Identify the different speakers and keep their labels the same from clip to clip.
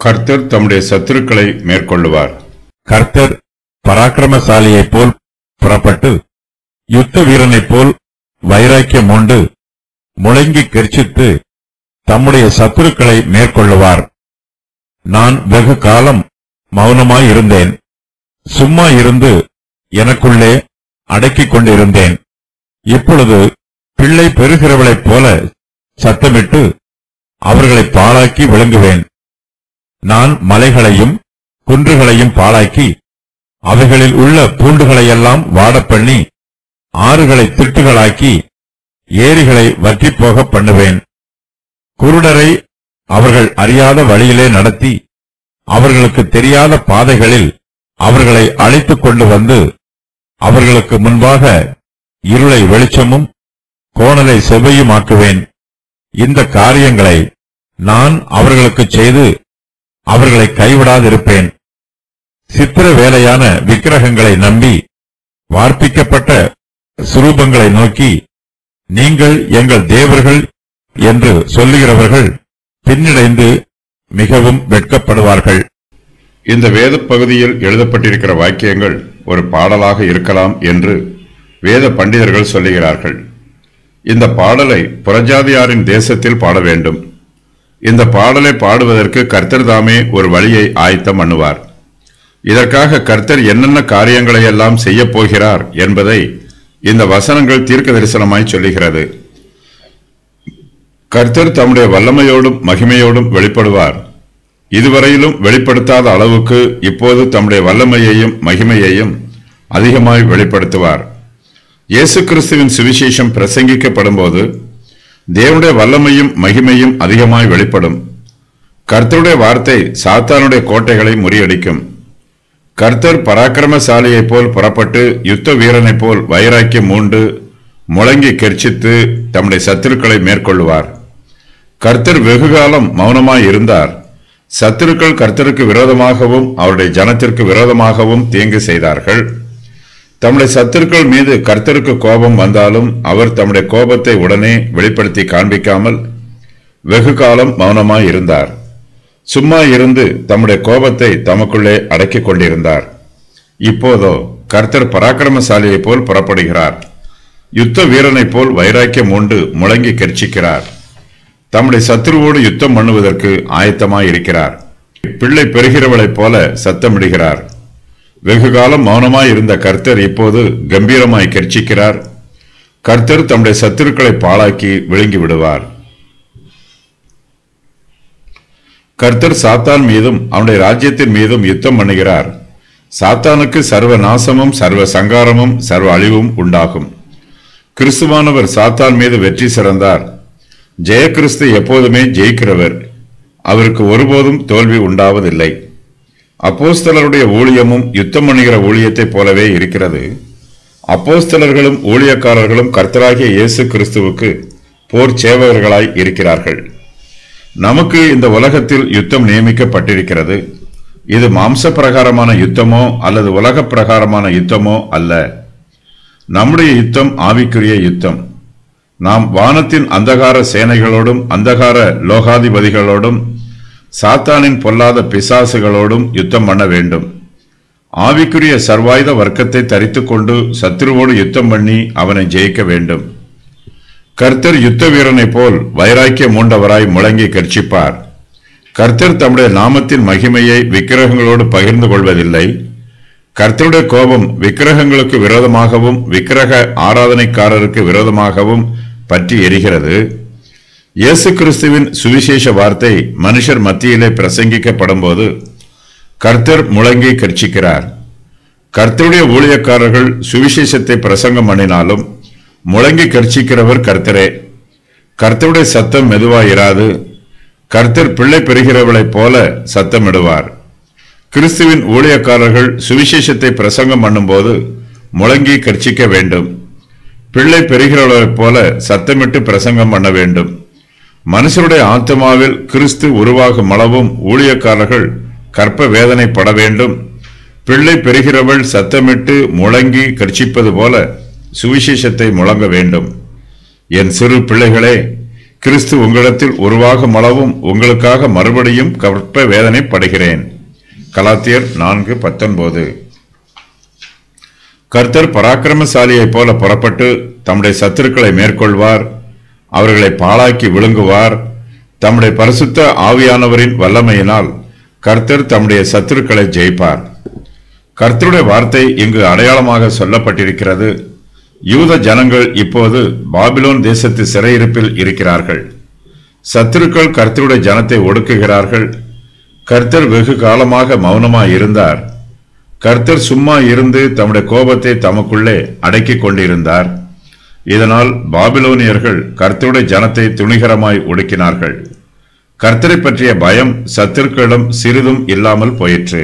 Speaker 1: கர்த்தர் தம்முடைய சத்துருக்களை மேற்கொள்ளுவார்
Speaker 2: கர்த்தர் பராக்கிரமசாலியைப் போல் புறப்பட்டு யுத்த வீரனைப் போல் வைராக்கியம் உண்டு முழங்கி கெர்ச்சித்து தம்முடைய சத்துருக்களை மேற்கொள்ளுவார் நான் வெகு காலம் மௌனமாயிருந்தேன் சும்மா இருந்து எனக்குள்ளே அடக்கிக் கொண்டிருந்தேன் இப்பொழுது பிள்ளை பெறுகிறவளைப் போல சத்தமிட்டு அவர்களை பாழாக்கி விளங்குவேன் நான் மலைகளையும் குன்றுகளையும் பாழாக்கி அவைகளில் உள்ள பூண்டுகளையெல்லாம் வாடப் பண்ணி ஆறுகளை திட்டுகளாக்கி ஏரிகளை வற்றிப் போகப் பண்ணுவேன் குருடரை அவர்கள் அறியாத வழியிலே நடத்தி அவர்களுக்கு தெரியாத பாதைகளில் அவர்களை அழைத்துக் கொண்டு வந்து அவர்களுக்கு முன்பாக இருளை வெளிச்சமும் கோணலை செவ்வையுமாக்குவேன் இந்த காரியங்களை நான் அவர்களுக்குச் செய்து அவர்களை கைவிடாதிருப்பேன் சித்திர வேலையான விக்கிரகங்களை நம்பி வார்ப்பிக்கப்பட்ட சுரூபங்களை நோக்கி நீங்கள் எங்கள் தேவர்கள் என்று சொல்லுகிறவர்கள் பின்னடைந்து மிகவும் வெட்கப்படுவார்கள்
Speaker 1: இந்த வேத பகுதியில் எழுதப்பட்டிருக்கிற வாக்கியங்கள் ஒரு பாடலாக இருக்கலாம் என்று வேத பண்டிதர்கள் சொல்லுகிறார்கள் இந்த பாடலை புறஜாதியாரின் தேசத்தில் பாட வேண்டும் இந்த பாடலை பாடுவதற்கு கர்த்தர் தாமே ஒரு வழியை ஆயத்தம் பண்ணுவார் இதற்காக கர்த்தர் என்னென்ன காரியங்களை எல்லாம் செய்யப் போகிறார் என்பதை இந்த வசனங்கள் தீர்க்க தரிசனமாய் சொல்லுகிறது கர்த்தர் தம்முடைய வல்லமையோடும் மகிமையோடும் வெளிப்படுவார் இதுவரையிலும் வெளிப்படுத்தாத அளவுக்கு இப்போது தம்முடைய வல்லமையையும் மகிமையையும் அதிகமாய் வெளிப்படுத்துவார் இயேசு கிறிஸ்துவின் சுவிசேஷம் பிரசங்கிக்கப்படும்போது தேவனுடைய வல்லமையும் மகிமையும் அதிகமாய் வெளிப்படும் கர்த்தருடைய வார்த்தை சாத்தானுடைய கோட்டைகளை முறியடிக்கும் கர்த்தர் பராக்கிரமசாலியைப் போல் புறப்பட்டு யுத்த வீரனைப் போல் வைராக்கியம் மூண்டு முழங்கி கெர்ச்சித்து தம்முடைய சத்துருக்களை மேற்கொள்ளுவார் கர்த்தர் வெகுகாலம் மௌனமாய் இருந்தார் சத்துருக்கள் கர்த்தருக்கு விரோதமாகவும் அவருடைய ஜனத்திற்கு விரோதமாகவும் தீங்கு செய்தார்கள் தம்முடைய சத்துருக்கள் மீது கர்த்தருக்கு கோபம் வந்தாலும் அவர் தம்முடைய கோபத்தை உடனே வெளிப்படுத்தி காண்பிக்காமல் வெகு காலம் மௌனமாய் இருந்தார் சும்மா இருந்து தம்முடைய கோபத்தை தமக்குள்ளே அடக்கிக் கொண்டிருந்தார் இப்போதோ கர்த்தர் பராக்கிரமசாலியைப் போல் புறப்படுகிறார் யுத்த வீரனைப் போல் வைராக்கியம் உண்டு முழங்கி கெர்ச்சிக்கிறார் தம்முடைய சத்துருவோடு யுத்தம் பண்ணுவதற்கு ஆயத்தமாய் இருக்கிறார் பிள்ளை பெறுகிறவளைப் போல சத்தமிடுகிறார் வெகு காலம் மௌனமாய் இருந்த கர்த்தர் இப்போது கம்பீரமாய் கெர்ச்சிக்கிறார் கர்த்தர் தம்முடைய சத்துருக்களை பாழாக்கி விழுங்கி விடுவார் கர்த்தர் சாத்தான் மீதும் அவனுடைய ராஜ்யத்தின் மீதும் யுத்தம் பண்ணுகிறார் சாத்தானுக்கு சர்வ நாசமும் சர்வ சங்காரமும் சர்வ அழிவும் உண்டாகும் கிறிஸ்துவானவர் சாத்தான் மீது வெற்றி சிறந்தார் ஜெயகிறிஸ்து எப்போதுமே ஜெயிக்கிறவர் அவருக்கு ஒருபோதும் தோல்வி உண்டாவதில்லை அப்போஸ்தலருடைய ஊழியமும் யுத்தம் பண்ணுகிற ஊழியத்தைப் போலவே இருக்கிறது அப்போஸ்தலர்களும் ஊழியக்காரர்களும் கர்த்தராகிய இயேசு கிறிஸ்துவுக்கு போர் சேவகர்களாய் இருக்கிறார்கள் நமக்கு இந்த உலகத்தில் யுத்தம் நியமிக்கப்பட்டிருக்கிறது இது மாம்ச பிரகாரமான யுத்தமோ அல்லது உலக பிரகாரமான யுத்தமோ அல்ல நம்முடைய யுத்தம் ஆவிக்குரிய யுத்தம் நாம் வானத்தின் அந்தகார சேனைகளோடும் அந்தகார லோகாதிபதிகளோடும் சாத்தானின் பொல்லாத பிசாசுகளோடும் யுத்தம் பண்ண வேண்டும் ஆவிக்குரிய சர்வாயுத வர்க்கத்தை தரித்துக் கொண்டு சத்துருவோடு யுத்தம் பண்ணி அவனை ஜெயிக்க வேண்டும் கர்த்தர் யுத்த வீரனைப் போல் வைராக்கிய மூண்டவராய் முழங்கி கர்ச்சிப்பார் கர்த்தர் தம்முடைய நாமத்தின் மகிமையை விக்கிரகங்களோடு பகிர்ந்து கொள்வதில்லை கர்த்தருடைய கோபம் விக்கிரகங்களுக்கு விரோதமாகவும் விக்கிரக ஆராதனைக்காரருக்கு விரோதமாகவும் பற்றி எரிகிறது இயேசு கிறிஸ்துவின் சுவிசேஷ வார்த்தை மனுஷர் மத்தியிலே பிரசங்கிக்கப்படும் போது கர்த்தர் முழங்கி கர்ச்சிக்கிறார் கர்த்தருடைய ஊழியக்காரர்கள் சுவிசேஷத்தை பிரசங்கம் பண்ணினாலும் முழங்கி கர்ச்சிக்கிறவர் கர்த்தரே கர்த்தருடைய சத்தம் மெதுவாயிராது கர்த்தர் பிள்ளை பெறுகிறவளைப் போல சத்தமிடுவார் கிறிஸ்துவின் ஊழியக்காரர்கள் சுவிசேஷத்தை பிரசங்கம் பண்ணும்போது முழங்கி கர்ச்சிக்க வேண்டும் பிள்ளை பெறுகிறவர்களைப் போல சத்தமிட்டு பிரசங்கம் பண்ண வேண்டும் மனுஷருடைய ஆத்மாவில் கிறிஸ்து உருவாகும் அளவும் ஊழியக்காரர்கள் கற்ப வேதனைப்பட வேண்டும் பிள்ளை பெறுகிறவள் சத்தமிட்டு முழங்கி கர்ச்சிப்பது போல சுவிசேஷத்தை முழங்க வேண்டும் என் சிறு பிள்ளைகளே கிறிஸ்து உங்களிடத்தில் உருவாகும் அளவும் உங்களுக்காக மறுபடியும் கற்ப வேதனைப்படுகிறேன் கலாத்தியர் நான்கு பத்தொன்பது கர்த்தர் பராக்கிரமசாலியைப் போல புறப்பட்டு தம்முடைய சத்துருக்களை மேற்கொள்வார் அவர்களை பாழாக்கி விழுங்குவார் தம்முடைய பரிசுத்த ஆவியானவரின் வல்லமையினால் கர்த்தர் தம்முடைய சத்துருக்களை ஜெயிப்பார் கர்த்தருடைய வார்த்தை இங்கு அடையாளமாக சொல்லப்பட்டிருக்கிறது யூத ஜனங்கள் இப்போது பாபிலோன் தேசத்து சிறையிருப்பில் இருக்கிறார்கள் சத்துருக்கள் கர்த்தருடைய ஜனத்தை ஒடுக்குகிறார்கள் கர்த்தர் வெகு காலமாக மௌனமாய் இருந்தார் கர்த்தர் சும்மா இருந்து தம்முடைய கோபத்தை தமக்குள்ளே அடக்கிக் கொண்டிருந்தார் இதனால் பாபிலோனியர்கள் கர்த்தருடைய ஜனத்தை துணிகரமாய் ஒடுக்கினார்கள் கர்த்தரை பற்றிய பயம் சத்துருக்களிடம் சிறிதும் இல்லாமல் போயிற்று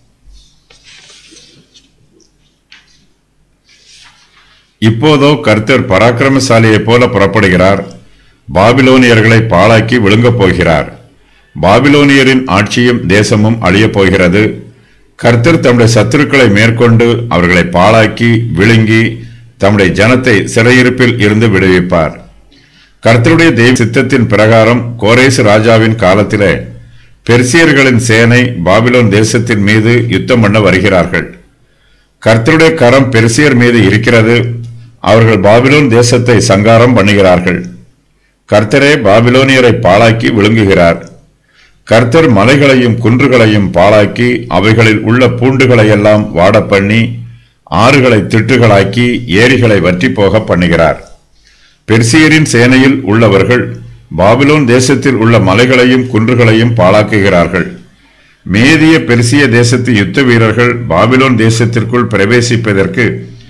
Speaker 1: இப்போதோ கர்த்தர் பராக்கிரமசாலியைப் போல புறப்படுகிறார் பாபிலோனியர்களை பாழாக்கி விழுங்கப் போகிறார் பாபிலோனியரின் ஆட்சியும் தேசமும் அழியப் போகிறது கர்த்தர் தம்முடைய சத்துருக்களை மேற்கொண்டு அவர்களை பாழாக்கி விழுங்கி தம்முடைய ஜனத்தை சிறையிருப்பில் இருந்து விடுவிப்பார் கர்த்தருடைய தெய்வ சித்தத்தின் பிரகாரம் கோரேசு ராஜாவின் காலத்திலே பெர்சியர்களின் சேனை பாபிலோன் தேசத்தின் மீது யுத்தம் பண்ண வருகிறார்கள் கர்த்தருடைய கரம் பெர்சியர் மீது இருக்கிறது அவர்கள் பாபிலோன் தேசத்தை சங்காரம் பண்ணுகிறார்கள் கர்த்தரே பாபிலோனியரை பாழாக்கி விழுங்குகிறார் கர்த்தர் மலைகளையும் குன்றுகளையும் பாழாக்கி அவைகளில் உள்ள பூண்டுகளையெல்லாம் வாட பண்ணி ஆறுகளை திட்டுகளாக்கி ஏரிகளை வற்றி போக பண்ணுகிறார் பெர்சியரின் சேனையில் உள்ளவர்கள் பாபிலோன் தேசத்தில் உள்ள மலைகளையும் குன்றுகளையும் பாழாக்குகிறார்கள் மேதிய பெர்சிய தேசத்து யுத்த வீரர்கள் பாபிலோன் தேசத்திற்குள் பிரவேசிப்பதற்கு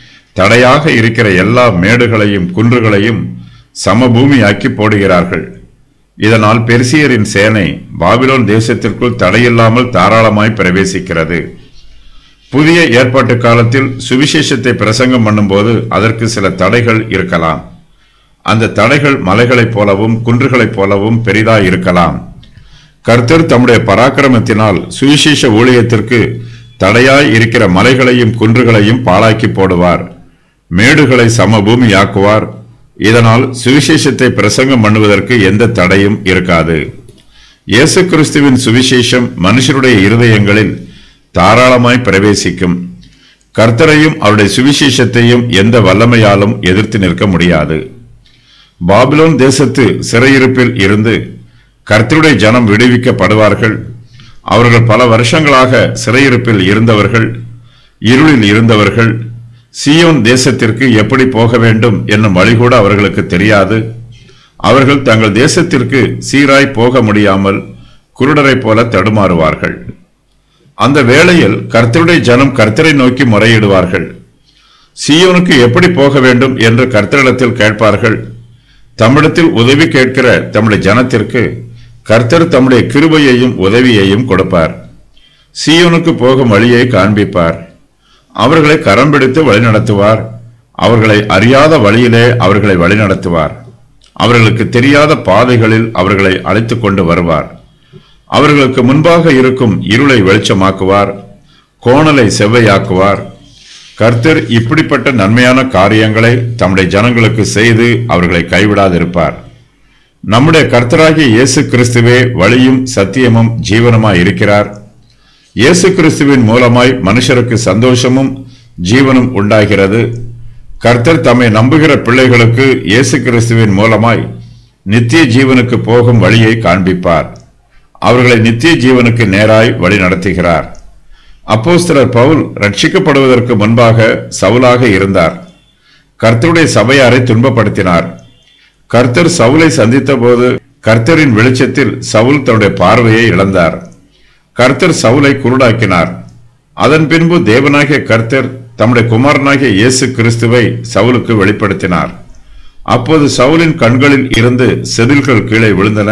Speaker 1: தடையாக இருக்கிற எல்லா மேடுகளையும் குன்றுகளையும் சமபூமியாக்கி போடுகிறார்கள் இதனால் பெர்சியரின் சேனை பாபிலோன் தேசத்திற்குள் தடையில்லாமல் தாராளமாய் பிரவேசிக்கிறது புதிய ஏற்பாட்டு காலத்தில் சுவிசேஷத்தை பிரசங்கம் பண்ணும்போது அதற்கு சில தடைகள் இருக்கலாம் அந்த தடைகள் மலைகளைப் போலவும் குன்றுகளைப் போலவும் பெரிதாய் இருக்கலாம் கர்த்தர் தம்முடைய பராக்கிரமத்தினால் சுவிசேஷ ஊழியத்திற்கு தடையாய் இருக்கிற மலைகளையும் குன்றுகளையும் பாழாக்கி போடுவார் மேடுகளை சமபூமியாக்குவார் இதனால் சுவிசேஷத்தை பிரசங்கம் பண்ணுவதற்கு எந்த தடையும் இருக்காது இயேசு கிறிஸ்துவின் சுவிசேஷம் மனுஷருடைய இருதயங்களில் தாராளமாய் பிரவேசிக்கும் கர்த்தரையும் அவருடைய சுவிசேஷத்தையும் எந்த வல்லமையாலும் எதிர்த்து நிற்க முடியாது பாபிலோன் தேசத்து சிறையிருப்பில் இருந்து கர்த்தருடைய ஜனம் விடுவிக்கப்படுவார்கள் அவர்கள் பல வருஷங்களாக சிறையிருப்பில் இருந்தவர்கள் இருளில் இருந்தவர்கள் சியோன் தேசத்திற்கு எப்படி போக வேண்டும் என்னும் வழிகூட அவர்களுக்கு தெரியாது அவர்கள் தங்கள் தேசத்திற்கு சீராய் போக முடியாமல் குருடரைப் போல தடுமாறுவார்கள் அந்த வேளையில் கர்த்தருடைய ஜனம் கர்த்தரை நோக்கி முறையிடுவார்கள் சீயோனுக்கு எப்படி போக வேண்டும் என்று கர்த்தரிடத்தில் கேட்பார்கள் தம்மிடத்தில் உதவி கேட்கிற தம்முடைய ஜனத்திற்கு கர்த்தர் தம்முடைய கிருபையையும் உதவியையும் கொடுப்பார் சீயோனுக்கு போகும் வழியை காண்பிப்பார் அவர்களை கரம் பிடித்து வழிநடத்துவார் அவர்களை அறியாத வழியிலே அவர்களை வழிநடத்துவார் அவர்களுக்கு தெரியாத பாதைகளில் அவர்களை அழைத்துக் கொண்டு வருவார் அவர்களுக்கு முன்பாக இருக்கும் இருளை வெளிச்சமாக்குவார் கோணலை செவ்வையாக்குவார் கர்த்தர் இப்படிப்பட்ட நன்மையான காரியங்களை தம்முடைய ஜனங்களுக்கு செய்து அவர்களை கைவிடாதிருப்பார் நம்முடைய கர்த்தராகிய இயேசு கிறிஸ்துவே வழியும் சத்தியமும் ஜீவனுமாய் இருக்கிறார் இயேசு கிறிஸ்துவின் மூலமாய் மனுஷருக்கு சந்தோஷமும் ஜீவனும் உண்டாகிறது கர்த்தர் தம்மை நம்புகிற பிள்ளைகளுக்கு இயேசு கிறிஸ்துவின் மூலமாய் நித்திய ஜீவனுக்கு போகும் வழியை காண்பிப்பார் அவர்களை நித்திய ஜீவனுக்கு நேராய் வழி நடத்துகிறார் அப்போஸ்தலர் பவுல் ரட்சிக்கப்படுவதற்கு முன்பாக சவுலாக இருந்தார் கர்த்தருடைய சபையாரை துன்பப்படுத்தினார் கர்த்தர் சவுலை சந்தித்த போது கர்த்தரின் வெளிச்சத்தில் சவுல் தன்னுடைய பார்வையை இழந்தார் கர்த்தர் சவுலை குருடாக்கினார் அதன் பின்பு தேவனாகிய கர்த்தர் தம்முடைய குமாரனாகிய இயேசு கிறிஸ்துவை சவுலுக்கு வெளிப்படுத்தினார் அப்போது சவுலின் கண்களில் இருந்து செதில்கள் கீழே விழுந்தன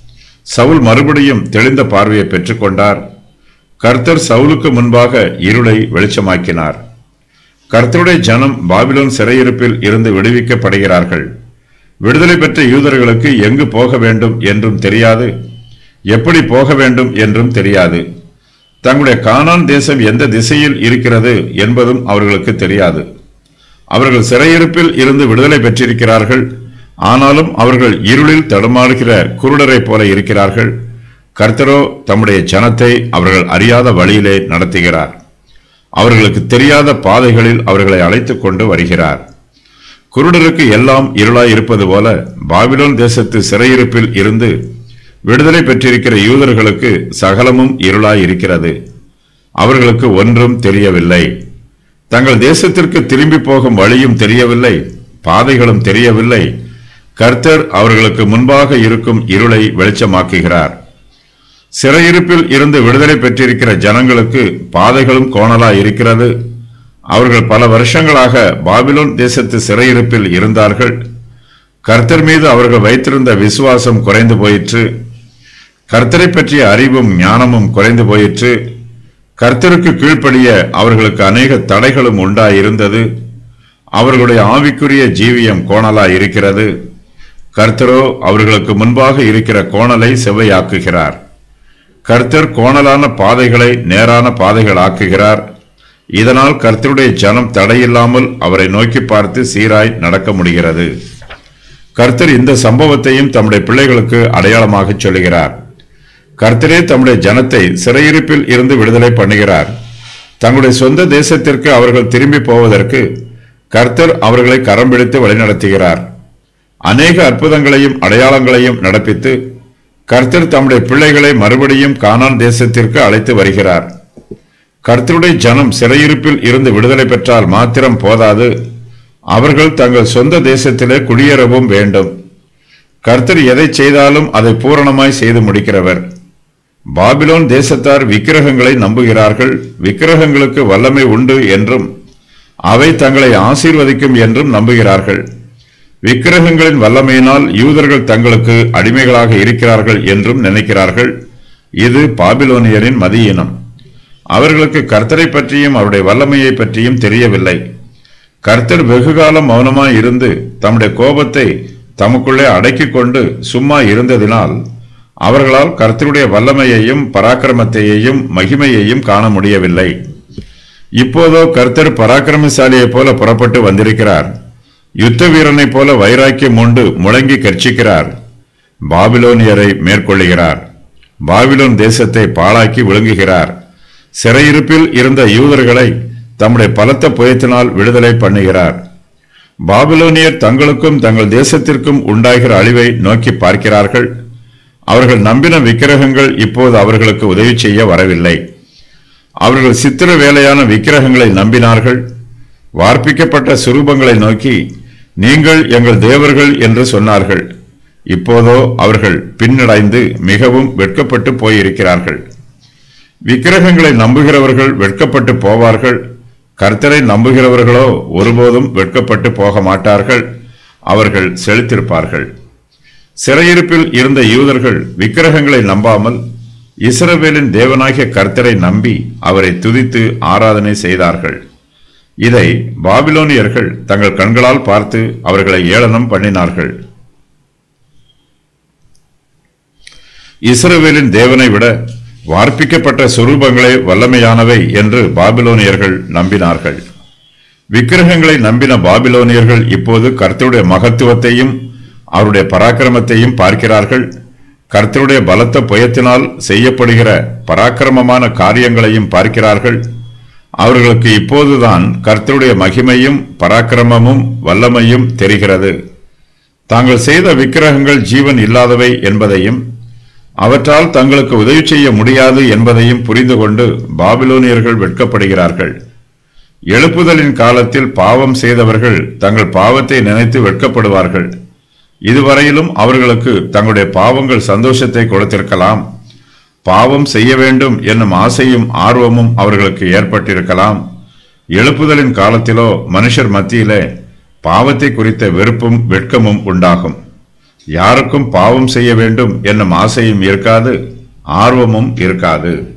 Speaker 1: சவுல் மறுபடியும் தெளிந்த பார்வையை பெற்றுக்கொண்டார் கர்த்தர் சவுலுக்கு முன்பாக இருளை வெளிச்சமாக்கினார் கர்த்தருடைய ஜனம் பாபிலோன் சிறையிருப்பில் இருந்து விடுவிக்கப்படுகிறார்கள் விடுதலை பெற்ற யூதர்களுக்கு எங்கு போக வேண்டும் என்றும் தெரியாது எப்படி போக வேண்டும் என்றும் தெரியாது தங்களுடைய கானான் தேசம் எந்த திசையில் இருக்கிறது என்பதும் அவர்களுக்கு தெரியாது அவர்கள் சிறையிருப்பில் இருந்து விடுதலை பெற்றிருக்கிறார்கள் ஆனாலும் அவர்கள் இருளில் தடுமாறுகிற குருடரைப் போல இருக்கிறார்கள் கர்த்தரோ தம்முடைய ஜனத்தை அவர்கள் அறியாத வழியிலே நடத்துகிறார் அவர்களுக்கு தெரியாத பாதைகளில் அவர்களை அழைத்துக் கொண்டு வருகிறார் குருடருக்கு எல்லாம் இருளாய் இருப்பது போல பாபிலோன் தேசத்து சிறையிருப்பில் இருந்து விடுதலை பெற்றிருக்கிற யூதர்களுக்கு சகலமும் இருளாய் இருக்கிறது அவர்களுக்கு ஒன்றும் தெரியவில்லை தங்கள் தேசத்திற்கு திரும்பி போகும் வழியும் தெரியவில்லை பாதைகளும் தெரியவில்லை கர்த்தர் அவர்களுக்கு முன்பாக இருக்கும் இருளை வெளிச்சமாக்குகிறார் சிறையிருப்பில் இருந்து விடுதலை பெற்றிருக்கிற ஜனங்களுக்கு பாதைகளும் கோணலா இருக்கிறது அவர்கள் பல வருஷங்களாக பாபிலோன் தேசத்து சிறையிருப்பில் இருந்தார்கள் கர்த்தர் மீது அவர்கள் வைத்திருந்த விசுவாசம் குறைந்து போயிற்று கர்த்தரை பற்றிய அறிவும் ஞானமும் குறைந்து போயிற்று கர்த்தருக்கு கீழ்ப்படிய அவர்களுக்கு அநேக தடைகளும் உண்டாயிருந்தது அவர்களுடைய ஆவிக்குரிய ஜீவியம் கோணலா இருக்கிறது கர்த்தரோ அவர்களுக்கு முன்பாக இருக்கிற கோணலை செவ்வையாக்குகிறார் கர்த்தர் கோணலான பாதைகளை நேரான பாதைகள் ஆக்குகிறார் இதனால் கர்த்தருடைய ஜனம் தடையில்லாமல் அவரை நோக்கி பார்த்து சீராய் நடக்க முடிகிறது கர்த்தர் இந்த சம்பவத்தையும் தம்முடைய பிள்ளைகளுக்கு அடையாளமாக சொல்லுகிறார் கர்த்தரே தம்முடைய ஜனத்தை சிறையிருப்பில் இருந்து விடுதலை பண்ணுகிறார் தங்களுடைய சொந்த தேசத்திற்கு அவர்கள் திரும்பி போவதற்கு கர்த்தர் அவர்களை கரம் பிடித்து வழிநடத்துகிறார் அநேக அற்புதங்களையும் அடையாளங்களையும் நடப்பித்து கர்த்தர் தம்முடைய பிள்ளைகளை மறுபடியும் கானான் தேசத்திற்கு அழைத்து வருகிறார் கர்த்தருடைய ஜனம் சிறையிருப்பில் இருந்து விடுதலை பெற்றால் மாத்திரம் போதாது அவர்கள் தங்கள் சொந்த தேசத்திலே குடியேறவும் வேண்டும் கர்த்தர் எதை செய்தாலும் அதை பூரணமாய் செய்து முடிக்கிறவர் பாபிலோன் தேசத்தார் விக்கிரகங்களை நம்புகிறார்கள் விக்கிரகங்களுக்கு வல்லமை உண்டு என்றும் அவை தங்களை ஆசீர்வதிக்கும் என்றும் நம்புகிறார்கள் விக்கிரகங்களின் வல்லமையினால் யூதர்கள் தங்களுக்கு அடிமைகளாக இருக்கிறார்கள் என்றும் நினைக்கிறார்கள் இது பாபிலோனியரின் மதியினம் அவர்களுக்கு கர்த்தரை பற்றியும் அவருடைய வல்லமையை பற்றியும் தெரியவில்லை கர்த்தர் வெகுகாலம் மௌனமாய் இருந்து தம்முடைய கோபத்தை தமக்குள்ளே அடக்கிக் கொண்டு சும்மா இருந்ததினால் அவர்களால் கர்த்தருடைய வல்லமையையும் பராக்கிரமத்தையையும் மகிமையையும் காண முடியவில்லை இப்போதோ கர்த்தர் பராக்கிரமசாலியைப் போல புறப்பட்டு வந்திருக்கிறார் யுத்த வீரனைப் போல வைராக்கியம் உண்டு முழங்கி கர்ச்சிக்கிறார் பாபிலோனியரை மேற்கொள்ளுகிறார் பாபிலோன் தேசத்தை பாழாக்கி விழுங்குகிறார் சிறையிருப்பில் இருந்த யூதர்களை தம்முடைய பலத்த புயத்தினால் விடுதலை பண்ணுகிறார் பாபிலோனியர் தங்களுக்கும் தங்கள் தேசத்திற்கும் உண்டாகிற அழிவை நோக்கி பார்க்கிறார்கள் அவர்கள் நம்பின விக்கிரகங்கள் இப்போது அவர்களுக்கு உதவி செய்ய வரவில்லை அவர்கள் சித்திர வேலையான விக்கிரகங்களை நம்பினார்கள் வார்ப்பிக்கப்பட்ட சுரூபங்களை நோக்கி நீங்கள் எங்கள் தேவர்கள் என்று சொன்னார்கள் இப்போதோ அவர்கள் பின்னடைந்து மிகவும் வெட்கப்பட்டு போயிருக்கிறார்கள் விக்கிரகங்களை நம்புகிறவர்கள் வெட்கப்பட்டு போவார்கள் கர்த்தரை நம்புகிறவர்களோ ஒருபோதும் வெட்கப்பட்டு போக மாட்டார்கள் அவர்கள் செலுத்திருப்பார்கள் சிறையிருப்பில் இருந்த யூதர்கள் விக்கிரகங்களை நம்பாமல் இஸ்ரவேலின் தேவனாகிய கர்த்தரை நம்பி அவரை துதித்து ஆராதனை செய்தார்கள் இதை பாபிலோனியர்கள் தங்கள் கண்களால் பார்த்து அவர்களை ஏளனம் பண்ணினார்கள் இஸ்ரவேலின் தேவனை விட வார்ப்பிக்கப்பட்ட சுரூபங்களே வல்லமையானவை என்று பாபிலோனியர்கள் நம்பினார்கள் விக்கிரகங்களை நம்பின பாபிலோனியர்கள் இப்போது கர்த்தருடைய மகத்துவத்தையும் அவருடைய பராக்கிரமத்தையும் பார்க்கிறார்கள் கர்த்தருடைய பலத்த புயத்தினால் செய்யப்படுகிற பராக்கிரமமான காரியங்களையும் பார்க்கிறார்கள் அவர்களுக்கு இப்போதுதான் கர்த்தருடைய மகிமையும் பராக்கிரமமும் வல்லமையும் தெரிகிறது தாங்கள் செய்த விக்கிரகங்கள் ஜீவன் இல்லாதவை என்பதையும் அவற்றால் தங்களுக்கு உதவி செய்ய முடியாது என்பதையும் புரிந்து கொண்டு பாபிலோனியர்கள் வெட்கப்படுகிறார்கள் எழுப்புதலின் காலத்தில் பாவம் செய்தவர்கள் தங்கள் பாவத்தை நினைத்து வெட்கப்படுவார்கள் இதுவரையிலும் அவர்களுக்கு தங்களுடைய பாவங்கள் சந்தோஷத்தை கொடுத்திருக்கலாம் பாவம் செய்ய வேண்டும் என்னும் ஆசையும் ஆர்வமும் அவர்களுக்கு ஏற்பட்டிருக்கலாம் எழுப்புதலின் காலத்திலோ மனுஷர் மத்தியிலே பாவத்தை குறித்த வெறுப்பும் வெட்கமும் உண்டாகும் யாருக்கும் பாவம் செய்ய வேண்டும் என்னும் ஆசையும் இருக்காது ஆர்வமும் இருக்காது